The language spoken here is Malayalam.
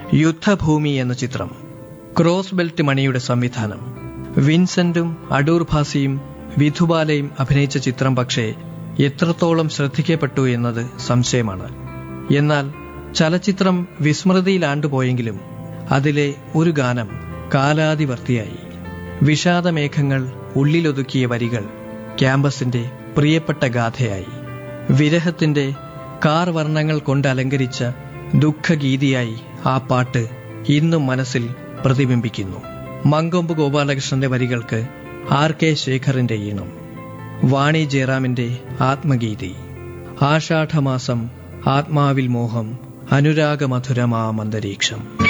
യുദ്ധഭൂമി എന്ന ചിത്രം ക്രോസ് ബെൽറ്റ് മണിയുടെ സംവിധാനം വിൻസെന്റും അടൂർ ഭാസിയും വിധുബാലയും അഭിനയിച്ച ചിത്രം പക്ഷേ എത്രത്തോളം ശ്രദ്ധിക്കപ്പെട്ടു എന്നത് സംശയമാണ് എന്നാൽ ചലച്ചിത്രം വിസ്മൃതിയിലാണ്ടുപോയെങ്കിലും അതിലെ ഒരു ഗാനം കാലാതിവർത്തിയായി വിഷാദമേഘങ്ങൾ ഉള്ളിലൊതുക്കിയ വരികൾ ക്യാമ്പസിന്റെ പ്രിയപ്പെട്ട ഗാഥയായി വിരഹത്തിന്റെ കാർ വർണ്ണങ്ങൾ കൊണ്ട് അലങ്കരിച്ച ദുഃഖഗീതിയായി ആ പാട്ട് ഇന്നും മനസ്സിൽ പ്രതിബിംബിക്കുന്നു മങ്കൊമ്പ് ഗോപാലകൃഷ്ണന്റെ വരികൾക്ക് ആർ കെ ശേഖറിന്റെ ഈണം വാണി ജയറാമിന്റെ ആത്മഗീതി ആഷാഢമാസം ആത്മാവിൽ മോഹം അനുരാഗമധുരമാമന്തരീക്ഷം